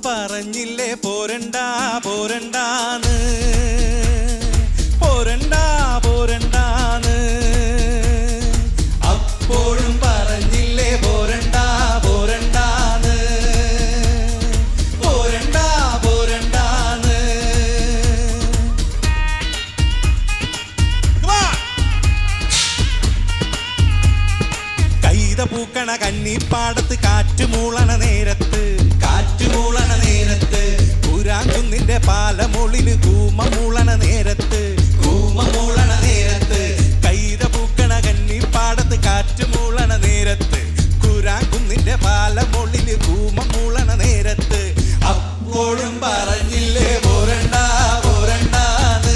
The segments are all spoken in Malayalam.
പറഞ്ഞില്ലേ പോരണ്ട പോരണ്ടാന്ന് പോരണ്ട പോരണ്ടാന്ന് അപ്പോഴും പറഞ്ഞില്ലേ പോരണ്ട പോരണ്ടാന്ന് പോരണ്ട പോരണ്ടാന്ന് Come on! കൈത പൂക്കണ കന്നിപ്പാടത്ത് കാറ്റ് മൂളണ നേരത്ത് കാറ്റ് മൂളണ നേരത്ത് കൂരാങ്കുന്നിന്റെ പാലമൊളിന് കൂമ മൂളണ നേരത്ത് കൂമ മൂളണ നേരത്ത് കൈത പൂക്കണ കന്നിപ്പാടത്ത് കാറ്റ് മൂളണ നേരത്ത് കൂരാങ്കുന്നിന്റെ പാലമൊളിന് കൂമ മൂളണ നേരത്ത് അപ്പോഴും പറഞ്ഞില്ലേ പോരണ്ട പോരണ്ടാന്ന്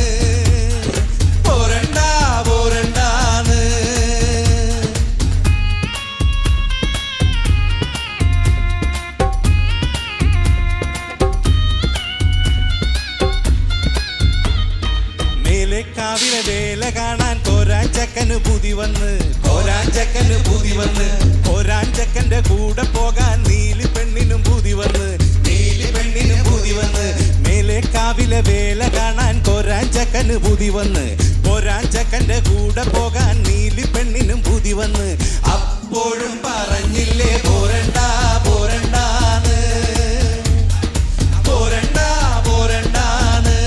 പോരണ്ട പോരണ്ടാന്ന് മേലേക്കാവിലെ വേല കാണാൻ കോരാഞ്ചക്കന് പുതി വന്ന് കോരാഞ്ചക്കന് പുതി വന്ന് കോരാഞ്ചക്കന്റെ കൂടെ പോകാൻ നീലി പെണ്ണിനും പുതി വന്ന് നീലി പെണ്ണിനും പുതി വന്ന് മേലേക്കാവിലെ വേല കാണാൻ കോരാഞ്ചക്കന് പുതി വന്ന് കോരാഞ്ചക്കന്റെ കൂടെ പോകാൻ നീലി പെണ്ണിനും പുതി വന്ന് അപ്പോഴും പറഞ്ഞില്ലേ പോരണ്ട പോരണ്ടാന്ന് പോരണ്ട പോരണ്ടാന്ന്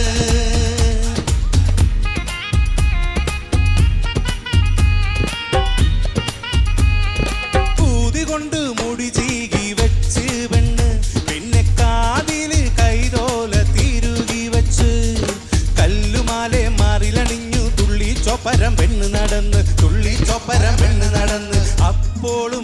ഊതി കൊണ്ട് മുടി ചീകി വെച്ച് പെണ്ണ് പിന്നെ കാതില് കൈതോല തിരുകി വെച്ച് കല്ലുമാലെ മാറിലണിഞ്ഞു തുള്ളി ചൊപ്പരം പെണ്ണ് നടന്ന് തുള്ളി ചൊപ്പരം പെണ്ണ് നടന്ന് അപ്പോൾ